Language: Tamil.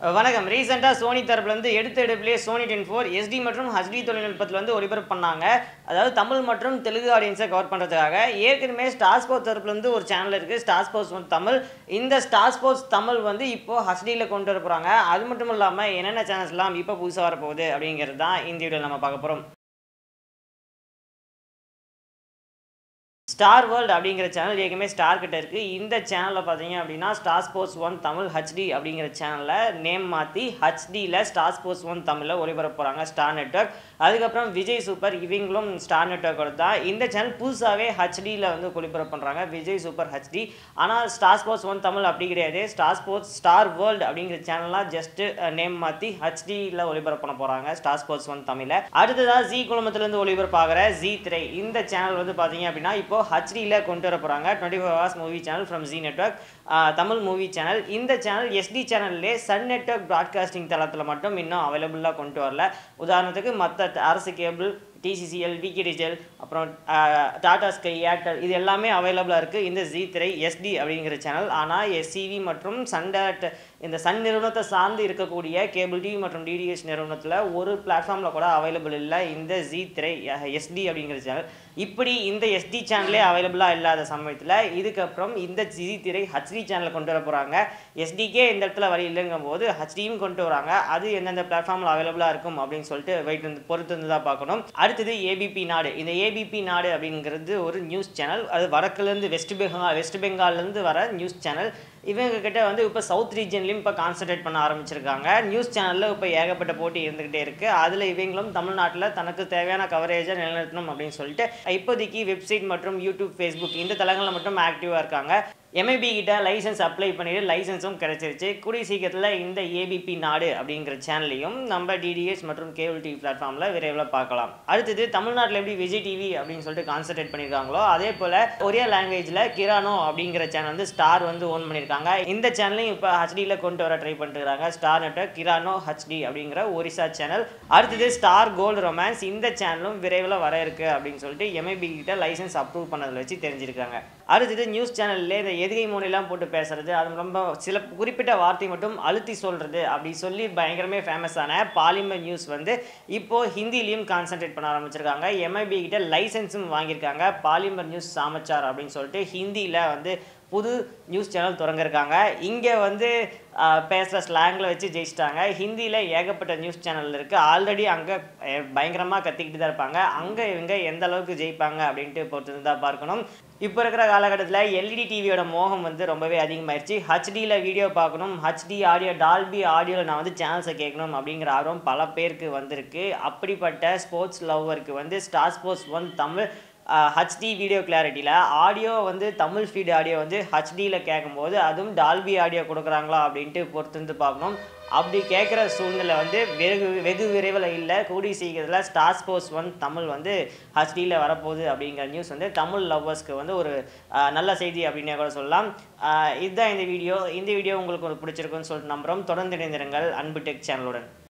வணக்கம் ரீசெண்டாக சோனி தரப்புலேருந்து எடுத்த எடுப்பிலேயே சோனி டென் ஃபோர் எஸ்டி மற்றும் ஹச்டி தொழில்நுட்பத்தில் வந்து ஒளிபரப்பு பண்ணாங்க அதாவது தமிழ் மற்றும் தெலுங்கு ஆடியன்ஸை கவர் பண்ணுறதுக்காக ஏற்கனவே ஸ்டார் ஸ்போர்ட்ஸ் தரப்புலேருந்து ஒரு சேனல் இருக்குது ஸ்டார் ஸ்போர்ட்ஸ் வந்து தமிழ் இந்த ஸ்டார் ஸ்போர்ட்ஸ் தமிழ் வந்து இப்போ ஹச்டியில் கொண்டு வர போகிறாங்க அது மட்டும் இல்லாமல் என்னென்ன சேனல்ஸ்லாம் இப்போ புதுசாக வரப்போகுது அப்படிங்கிறது தான் இந்த வீடியோவில் நம்ம பார்க்க போகிறோம் ஸ்டார் வேர்ல்டு அப்படிங்கிற சேனல் ஏற்கனவே ஸ்டார் கிட்ட இருக்குது இந்த சேனலில் பார்த்தீங்க அப்படின்னா Star Sports one Tamil HD அப்படிங்கிற சேனலில் நேம் மாற்றி ஹச்டியில் ஸ்டார் ஸ்போர்ட்ஸ் ஒன் தமிழில் ஒளிபரப்பு போகிறாங்க ஸ்டார் நெட்ஒர்க் அதுக்கப்புறம் விஜய் சூப்பர் இவங்களும் ஸ்டார் நெட்ஒர்க்கோட தான் இந்த சேனல் புதுசாகவே ஹச்டியில் வந்து ஒளிபரப்பு பண்ணுறாங்க விஜய் சூப்பர் ஹச்டி ஆனால் ஸ்டார் ஸ்போர்ட்ஸ் ஒன் தமிழ் அப்படி கிடையாது ஸ்டார் ஸ்போர்ட்ஸ் ஸ்டார் வேர்ல்டு அப்படிங்கிற சேனல்லாம் ஜஸ்ட்டு நேம் மாற்றி ஹச்டியில் ஒளிபரப்பு பண்ண போகிறாங்க ஸ்டார் ஸ்போர்ட்ஸ் ஒன் தமிழில் அடுத்ததாக ஜி குழுமத்துலேருந்து ஒளிபரப்பாகிற ஜி திரை இந்த சேனல் வந்து பார்த்தீங்க அப்படின்னா இப்போ ஹச்டியில் கொண்டு வர போகிறாங்க twenty four hours movie channel from Zee network Tamil movie channel இந்த சேனல் எஸ்டி சேனல்லே சன் நெட்ஒர்க் ப்ராட்காஸ்டிங் தளத்தில் மட்டும் இன்னும் அவைலபிளாக கொண்டு வரல உதாரணத்துக்கு மற்ற அரசு கேபிள் டிசிசிஎல் விகே டிஜிட்டல் அப்புறம் டாடா ஸ்கை ஏர்டெல் இது எல்லாமே அவைலபிளாக இருக்குது இந்த ஜி திரை எஸ்டி அப்படிங்கிற சேனல் ஆனால் எஸ்சிவி மற்றும் சன் டேட் இந்த சன் நிறுவனத்தை சார்ந்து இருக்கக்கூடிய கேபிள் டிவி மற்றும் டிடிஎஸ் நிறுவனத்தில் ஒரு பிளாட்ஃபார்மில் கூட அவைலபிள் இல்லை இந்த ஜி திரை எஸ்டி அப்படிங்கிற சேனல் இப்படி இந்த எஸ்டி சேனலே அவைலபிளாக இல்லாத சமயத்தில் இதுக்கப்புறம் இந்த ஜி திரை ஹச்டி சேனலை கொண்டு வர போகிறாங்க எஸ்டிக்கே இந்த இடத்துல வழி இல்லைங்கும் போது ஹச்டியும் கொண்டு வராங்க அது எந்தெந்த பிளாட்ஃபார்மில் அவைலபிளாக இருக்கும் அப்படின்னு சொல்லிட்டு வெயிட் வந்து பொறுத்து வந்து தான் பார்க்கணும் அடுத்தது ஏபிபி நாடு இந்த ஏபிபி நாடு அப்படிங்கிறது ஒரு நியூஸ் சேனல் அது வடக்குலேருந்து வெஸ்ட் பெங்கால் வெஸ்ட் பெங்கால்லேருந்து வர நியூஸ் சேனல் இவங்க கிட்ட வந்து இப்போ சவுத் ரீஜன்லையும் இப்போ கான்சன்ட்ரேட் பண்ண ஆரம்பிச்சிருக்காங்க நியூஸ் சேனலில் இப்போ ஏகப்பட்ட போட்டி இருந்துகிட்டே இருக்குது அதில் இவங்களும் தமிழ்நாட்டில் தனக்கு தேவையான கவரேஜை நிலைநிறுத்தணும் அப்படின்னு சொல்லிட்டு இப்போதைக்கு வெப்சைட் மற்றும் யூடியூப் ஃபேஸ்புக் இந்த தளங்களில் மட்டும் ஆக்டிவாக இருக்காங்க எம்ஐபி கிட்ட லைசன்ஸ் அப்ளை பண்ணிட்டு லைசன்ஸும் கிடைச்சிருச்சு கூடிய சீக்கிரத்தில் இந்த ஏபிபி நாடு அப்படிங்கிற சேனல்லையும் நம்ம டிடிஎஸ் மற்றும் கேபிள் டிவி பிளாட்ஃபார்மில் விரைவில் பார்க்கலாம் அடுத்தது தமிழ்நாட்டில் எப்படி விஜய் டிவி அப்படின்னு சொல்லிட்டு கான்சன்ட்ரேட் பண்ணியிருக்காங்களோ அதே போல் ஒரே லாங்குவேஜில் கிரானோ அப்படிங்கிற சேனல் வந்து ஸ்டார் வந்து ஓன் பண்ணியிருக்காங்க இந்த சேனலையும் இப்போ ஹச்டியில் கொண்டு வர ட்ரை பண்ணிருக்காங்க ஸ்டார் நெட்வொர்க் கிரானோ ஹச்டி அப்படிங்கிற ஒரிசா சேனல் அடுத்தது ஸ்டார் கோல்டு ரொமான்ஸ் இந்த சேனலும் விரைவில் வர இருக்கு அப்படின்னு சொல்லிட்டு எம்ஐபி கிட்ட லைசன்ஸ் அப்ரூவ் பண்ணதில் வச்சு தெரிஞ்சிருக்காங்க அடுத்தது நியூஸ் சேனல்ல இந்த எதுகை மொழிலாம் போட்டு பேசுறது அது ரொம்ப சில குறிப்பிட்ட வார்த்தை மட்டும் அழுத்தி சொல்றது அப்படி சொல்லி பயங்கரமே ஃபேமஸான பாலிமர் நியூஸ் வந்து இப்போ ஹிந்திலையும் கான்சென்ட்ரேட் பண்ண ஆரம்பிச்சிருக்காங்க எம்ஐபி கிட்ட லைசன்ஸும் வாங்கியிருக்காங்க பாலிமர் நியூஸ் சாமச்சார் அப்படின்னு சொல்லிட்டு ஹிந்தியில் வந்து புது நியூஸ் சேனல் திறங்கிருக்காங்க இங்கே வந்து பேசுகிற ஸ்லாங்கில் வச்சு ஜெயிச்சிட்டாங்க ஹிந்தியில் ஏகப்பட்ட நியூஸ் சேனல் இருக்குது ஆல்ரெடி அங்கே பயங்கரமாக கத்திக்கிட்டு தான் இருப்பாங்க அங்கே இவங்க எந்த அளவுக்கு ஜெயிப்பாங்க அப்படின்ட்டு பொறுத்து தான் பார்க்கணும் இப்போ இருக்கிற காலகட்டத்தில் எல்இடி டிவியோட மோகம் வந்து ரொம்பவே அதிகமாயிருச்சு ஹச்டியில் வீடியோ பார்க்கணும் ஹச்டி ஆடியோ டால்பி ஆடியோவில் நான் வந்து சேனல்ஸை கேட்கணும் அப்படிங்கிற ஆர்வம் பல பேருக்கு வந்திருக்கு அப்படிப்பட்ட ஸ்போர்ட்ஸ் லவ்வருக்கு வந்து Star Sports one Tamil HD video கிளாரிட்டியில் ஆடியோ வந்து தமிழ் ஃபீட் ஆடியோ வந்து ஹச்டியில் கேட்கும்போது அதுவும் டால்பி ஆடியோ கொடுக்குறாங்களா அப்படின்ட்டு பொறுத்து வந்து பார்க்கணும் அப்படி கேட்குற சூழ்நிலை வந்து வெகு வெகு விரைவில் இல்லை கூடி சீக்கிரத்தில் ஸ்டார் ஸ்போர்ட்ஸ் ஒன் தமிழ் வந்து ஹச்டியில் வரப்போகுது அப்படிங்கிற நியூஸ் வந்து தமிழ் லவ்வர்ஸ்க்கு வந்து ஒரு நல்ல செய்தி அப்படின்னே கூட சொல்லலாம் இதுதான் இந்த வீடியோ இந்த வீடியோ உங்களுக்கு ஒரு பிடிச்சிருக்குன்னு சொல்லிட்டு நம்புகிறோம் தொடர்ந்து இணைந்திருங்கள் அன்பு டெக் சேனலுடன்